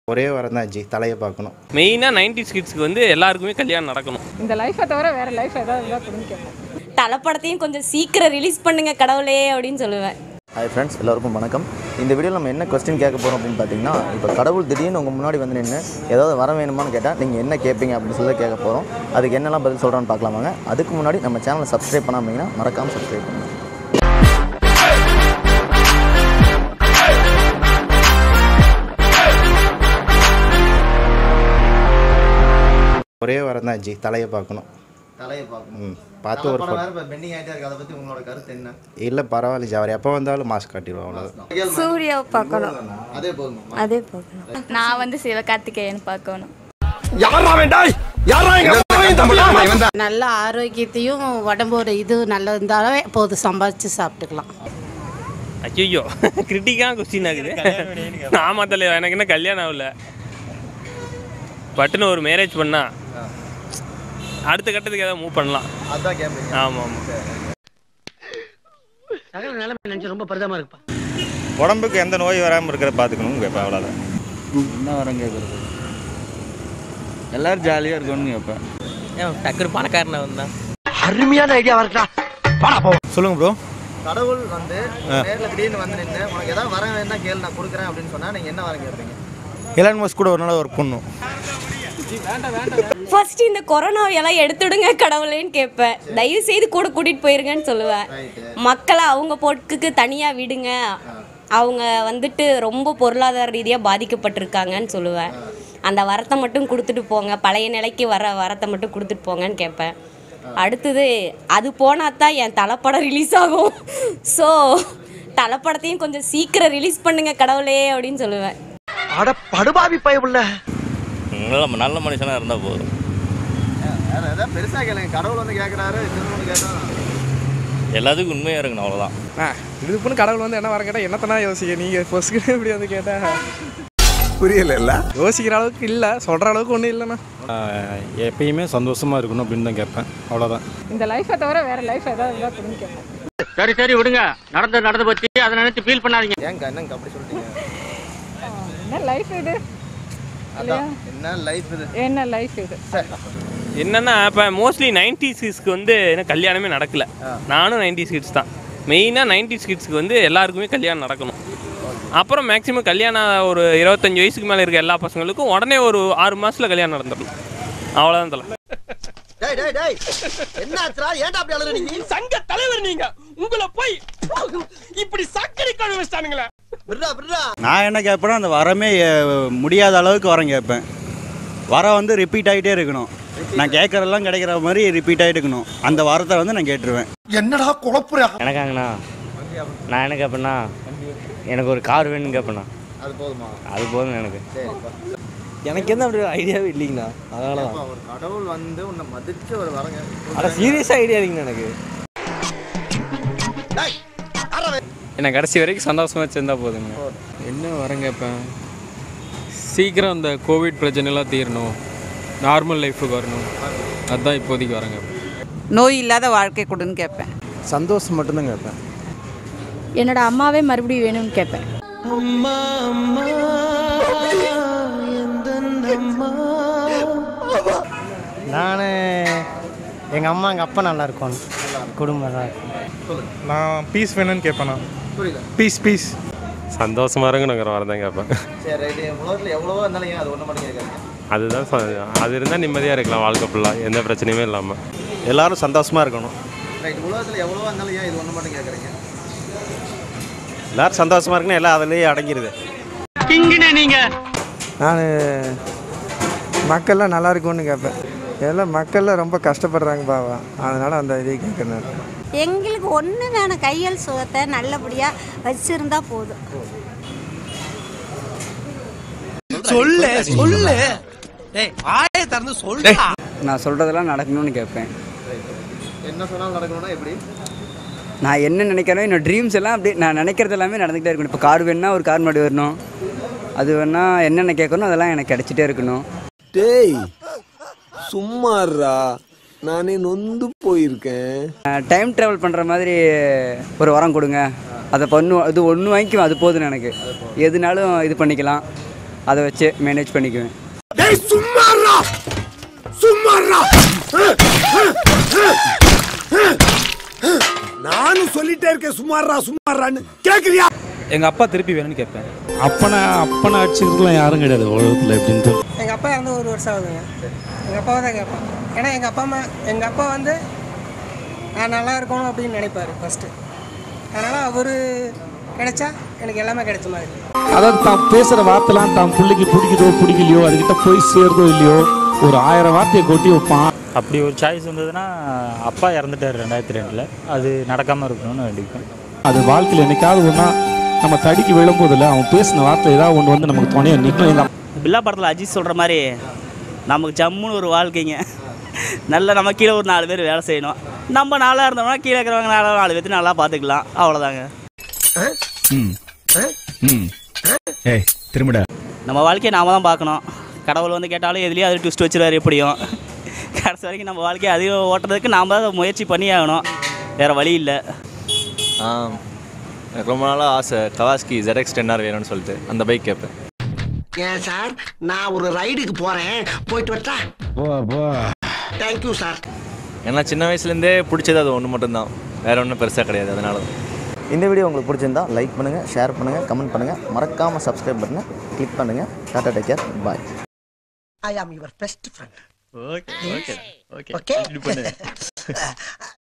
ஒரே வாரம் தான் ஜி தலையை பார்க்கணும் மெயினாக நைன்டி கிட்ஸ்க்கு வந்து எல்லாருக்குமே கல்யாணம் நடக்கணும் இந்த லைஃப்பை தவிர வேற லைஃப் ஏதாவது இருந்தால் கொடுன்னு கேட்போம் தலைப்படத்தையும் கொஞ்சம் சீக்கிரம் ரிலீஸ் பண்ணுங்க கடவுளே அப்படின்னு சொல்லுவேன் ஹாய் ஃப்ரெண்ட்ஸ் எல்லாருக்கும் வணக்கம் இந்த வீடியோவில் நம்ம என்ன கொஸ்டின் கேட்க போகிறோம் அப்படின்னு பார்த்தீங்கன்னா இப்போ கடவுள் திடீர்னு உங்கள் முன்னாடி வந்து நின்று ஏதாவது வர வேணுமான்னு கேட்டால் நீங்கள் என்ன கேட்பீங்க அப்படின்னு சொல்லி கேட்க போகிறோம் அதுக்கு என்னெல்லாம் பதில் சொல்கிறான்னு பார்க்கலாம் வாங்க அதுக்கு முன்னாடி நம்ம சேனலை சப்ஸ்கிரைப் பண்ணாமீங்கன்னா மறக்காமல் சப்ஸ்கிரைப் பண்ணுங்கள் ஒரே வாரம் தான் ஜி தலையை பார்க்கணும் தலையை பார்க்கணும் ம் பார்த்து ஒரு photo- இப்போ பெண்டிங் ஆகிட்டே இருக்கு அதை பற்றி உங்களோட கருத்து என்ன இல்லை பரவாயில்ல ஜி அவர் எப்போ வந்தாலும் மாஸ்க் காட்டிடுவோம் அவ்வளோதான் சூர்யாவை பார்க்கணும் அதே போதுமா அதே பார்க்கணும் நான் வந்து சிவகார்த்திகேயன் பார்க்கணும் நல்ல ஆரோக்கியத்தையும் உடம்போட இது நல்லா இருந்தாலே போதும் சம்பாதிச்சு சாப்பிட்டுக்கலாம் ஐயோ கிரிட்டிக்கான கொஸ்டின் ஆகுது ஆமா தலைவர் எனக்கு என்ன கல்யாணம் ஆகல பட்டுன்னு ஒரு மேரேஜ் பண்ணா அடுத்த கட்டத்துக்கு ஏதாவது மூவ் பண்ணலாம் அதான் கேட்பீங்க ஆமாம் ஆமாம் உடம்புக்கு எந்த நோய் வராமல் இருக்கிற பார்த்துக்கணும் கேட்பேன் அவ்வளோதான் என்ன வரம் கேட்குறது எல்லாரும் ஜாலியாக இருக்கணும்னு கேட்பேன் டக்குனு பணக்காரனை வந்தான் சொல்லுங்கள் ப்ரோ கடவுள் வந்து நேரில் திடீர்னு வந்து நின்று உனக்கு ஏதாவது வர வேணா கேளு நான் கொடுக்குறேன் அப்படின்னு சொன்னால் நீங்கள் என்ன வரம் கேட்பீங்க எலான் மஸ்க் கூட ஒரு நாள் ஒர்க் பண்ணும் ஃபர்ஸ்ட் இந்த கொரோனாவையெல்லாம் எடுத்துடுங்க கடவுளேன்னு கேட்பேன் தயவு செய்து கூட கூட்டிட்டு போயிருங்கன்னு சொல்லுவேன் மக்களை அவங்க போட்டுக்கு தனியா விடுங்க அவங்க வந்துட்டு ரொம்ப பொருளாதார ரீதியாக பாதிக்கப்பட்டிருக்காங்கன்னு சொல்லுவேன் அந்த வரத்தை மட்டும் கொடுத்துட்டு போங்க பழைய நிலைக்கு வர வரத்தை மட்டும் கொடுத்துட்டு போங்கன்னு கேட்பேன் அடுத்தது அது போனால் தான் என் தலைப்படம் ரிலீஸ் ஆகும் ஸோ தலைப்படத்தையும் கொஞ்சம் சீக்கிரம் ரிலீஸ் பண்ணுங்க கடவுளே அப்படின்னு சொல்லுவேன் நல்ல நல்ல மனுஷனாக இருந்தால் போதும் வேற ஏதாவது பெருசாக கேளுங்க கடவுள் வந்து கேட்குறாரு திருமணம் கேட்டால் எல்லாத்துக்கும் உண்மையாக இருக்கணும் அவ்வளோதான் இதுக்குன்னு கடவுள் வந்து என்ன வர கேட்டால் என்னத்தனா யோசிக்க நீங்கள் ஃபர்ஸ்ட் இப்படி வந்து கேட்டால் புரியல யோசிக்கிற அளவுக்கு இல்லை சொல்கிற அளவுக்கு ஒன்றும் இல்லைண்ணா எப்பயுமே சந்தோஷமாக இருக்கணும் அப்படின்னு தான் கேட்பேன் அவ்வளோதான் இந்த லைஃப்பை தவிர வேற லைஃப் ஏதாவது இருந்தால் கொடுன்னு கேட்போம் சரி சரி விடுங்க நடந்து நடந்து பத்தி அதை நினைச்சு ஃபீல் பண்ணாதீங்க ஏங்க என்னங்க அப்படி சொல்லிட்டீங்க என்ன லைஃப் இது அதான் என்ன லைஃப் இது என்ன லைஃப் இது என்னன்னா இப்போ மோஸ்ட்லி நைன்டி கிட்ஸ்க்கு வந்து என்ன கல்யாணமே நடக்கல நானும் நைன்டி கிட்ஸ் தான் மெயினாக நைன்டி கிட்ஸ்க்கு வந்து எல்லாருக்குமே கல்யாணம் நடக்கணும் அப்புறம் மேக்ஸிமம் கல்யாணம் ஒரு இருபத்தஞ்சி வயசுக்கு மேலே இருக்க எல்லா பசங்களுக்கும் உடனே ஒரு ஆறு மாசத்துல கல்யாணம் நடந்துடணும் அவ்வளோதான் தலை டேய் டேய் டேய் என்ன ஆச்சுடா ஏன்டா அப்படி அழுகுற நீங்க சங்க தலைவர் நீங்க உங்களை போய் இப்படி சக்கரை கழுவி வச்சிட்டானுங்களே விட்றா விட்றா நான் என்ன கேட்பேன்னா அந்த வரமே அஹ், முடியாத அளவுக்கு வரம் கேட்பேன் வரம் வந்து ரிப்பீட் ஆகிட்டே இருக்கணும் நான் கேட்குறதெல்லாம் கிடைக்கிற மாதிரி ரிப்பீட் ஆகிட்டு இருக்கணும் அந்த வரத்தை வந்து நான் கேட்டுருவேன் எனக்காங்கண்ணா நான் என்ன கேட்பேன்னா எனக்கு ஒரு கார் வேணும்னு கேட்பேண்ணா அது போதுமா அது போதும் எனக்கு சரிப்பா எனக்கு எந்த அப்படி ஐடியாவே இல்லைங்கண்ணா அதனால அப்பா, ஒரு கடவுள் வந்து உன்னை மதிச்சு ஒரு வரங்க ஆனால் சீரியஸாக ஐடியா இல்லைங்கண்ணா எனக்கு என்ன கடைசி வரைக்கும் சந்தோஷமா வச்சிருந்தா போதுங்க என்ன வரம் கேட்பேன் சீக்கிரம் அந்த கோவிட் பிரச்சனைலாம் தீரணும் நார்மல் லைஃபுக்கு வரணும் அதுதான் இப்போதைக்கு வரேன் கேட்பேன் நோய் இல்லாத வாழ்க்கை கொடுன்னு கேட்பேன் சந்தோஷம் மட்டும்தான் கேட்பேன் என்னோட அம்மாவே மறுபடியும் வேணும்னு கேட்பேன் நான் எங்கள் அம்மா எங்கள் அப்பா நல்லா இருக்கணும் குடும்பம் நல்லா இருக்கும் நான் பீஸ் வேணும்னு கேட்பேண்ணா புரியல பீஸ் பீஸ் சந்தோஷமா இருங்க வரதான் தான் கேட்பேன் சரி ரைட்டு உலகத்தில் எவ்வளவோ இருந்தாலும் ஏன் அது ஒன்று மட்டும் கேட்குறீங்க அதுதான் அது இருந்தால் நிம்மதியாக இருக்கலாம் வாழ்க்கை ஃபுல்லாக எந்த பிரச்சனையுமே இல்லாமல் எல்லாரும் சந்தோஷமாக இருக்கணும் ரைட் உலகத்தில் எவ்வளவோ இருந்தாலும் ஏன் இது ஒன்று மட்டும் கேட்குறீங்க எல்லாரும் சந்தோஷமாக இருக்கணும் எல்லாம் அதிலேயே அடங்கிடுது கிங்கினே நீங்க நான் மக்கள்லாம் நல்லா இருக்கும்னு கேட்பேன் எல்லாம் மக்கள்லாம் ரொம்ப கஷ்டப்படுறாங்க பாவா அதனால் அந்த இதை கேட்குறேன் எங்களுக்கு ஒன்று வேணும் கையல் சுகத்தை நல்லபடியாக வச்சிருந்தா போதும் சொல்லு சொல்லு ஏய் ஆயே திறந்து சொல்லு நான் சொல்கிறதெல்லாம் நடக்கணும்னு கேட்பேன் என்ன சொன்னாலும் நடக்கணும்னா எப்படி நான் என்ன நினைக்கிறேன் என்னோட ட்ரீம்ஸ் எல்லாம் அப்படியே நான் நினைக்கிறது எல்லாமே நடந்துகிட்டே இருக்கணும் இப்போ கார் வேணுன்னா ஒரு கார் மாடி வரணும் அது வேணா என்னென்ன கேட்கணும் அதெல்லாம் எனக்கு கிடச்சிட்டே இருக்கணும் டேய் சும்மாறா நானே நொந்து போயிருக்கேன் டைம் ட்ராவல் பண்ணுற மாதிரி ஒரு வரம் கொடுங்க அதை பண்ணு அது ஒன்று வாங்கிக்குவேன் அது போதும் எனக்கு எதுனாலும் இது பண்ணிக்கலாம் அதை வச்சு மேனேஜ் பண்ணிக்குவேன் நானும் சொல்லிட்டே இருக்கேன் சும்மாறா சும்மாறான்னு கேக்குறியா எங்கள் அப்பா திருப்பி வேணும்னு கேட்பேன் அப்பனை அப்பனை அடிச்சுக்கிறதுலாம் யாரும் கிடையாது உலகத்தில் எப்படின்ட்டு எங்கள் அப்பா இறந்து ஒரு வருஷம் ஆகுதுங்க எங்கள் அப்பாவை தான் கேட்பேன் ஏன்னா எங்கள் அப்பா அம்மா எங்கள் அப்பா வந்து நான் நல்லா இருக்கணும் அப்படின்னு நினைப்பாரு ஃபஸ்ட்டு அதனால் அவர் கிடைச்சா எனக்கு எல்லாமே கிடைச்ச மாதிரி அதாவது தான் பேசுகிற வார்த்தைலாம் தான் பிள்ளைக்கு பிடிக்குதோ பிடிக்கலையோ அதுக்கிட்ட போய் சேருதோ இல்லையோ ஒரு ஆயிரம் வார்த்தையை கொட்டி வைப்பான் அப்படி ஒரு சாய்ஸ் வந்ததுன்னா அப்பா இறந்துட்டார் ரெண்டாயிரத்தி ரெண்டில் அது நடக்காமல் இருக்கணும்னு வேண்டிப்பேன் அது வாழ்க்கையில் என்னைக்காவது ஒன்றா நம்ம தடிக்கு விழும்போதில்ல அவன் பேசின வார்த்தை ஏதாவது ஒன்று வந்து நமக்கு துணையாக நிற்கும் எங்கள் பில்லா படத்தில் அஜித் சொல்கிற மாதிரி நமக்கு ஜம்முன்னு ஒரு வாழ்க்கைங்க நல்ல நம்ம கீழே ஒரு நாலு பேர் வேலை செய்யணும் நம்ம நாளாக இருந்தோம்னா கீழே இருக்கிறவங்க நாலு நாலு பேர்த்து நல்லா பார்த்துக்கலாம் அவ்வளோதாங்க ஏய் திரும்பிட நம்ம வாழ்க்கையை நாம தான் பார்க்கணும் கடவுள் வந்து கேட்டாலும் எதுலேயும் அது ட்விஸ்ட் வச்சுருவார் எப்படியும் கடைசி வரைக்கும் நம்ம வாழ்க்கையை அதிகம் ஓட்டுறதுக்கு நாம் தான் முயற்சி பண்ணி ஆகணும் வேறு வழி இல்லை ஆ எனக்கு ரொம்ப நாளாக ஆசை கவாஸ்கி ZX டென் ஆர் வேணும்னு சொல்லிட்டு அந்த பைக் கேட்பேன் ஏன் சார் நான் ஒரு ரைடுக்கு போறேன் போயிட்டு வரட்டா தேங்க்யூ சார் ஏன்னா சின்ன வயசுலேருந்தே பிடிச்சது அது ஒன்று மட்டும்தான் வேற ஒன்றும் பெருசாக கிடையாது அதனால தான் இந்த வீடியோ உங்களுக்கு பிடிச்சிருந்தா லைக் பண்ணுங்கள் ஷேர் பண்ணுங்கள் கமெண்ட் பண்ணுங்கள் மறக்காமல் சப்ஸ்கிரைப் பட்டனை கிளிக் பண்ணுங்கள் tata take care bye I am your best friend okay okay okay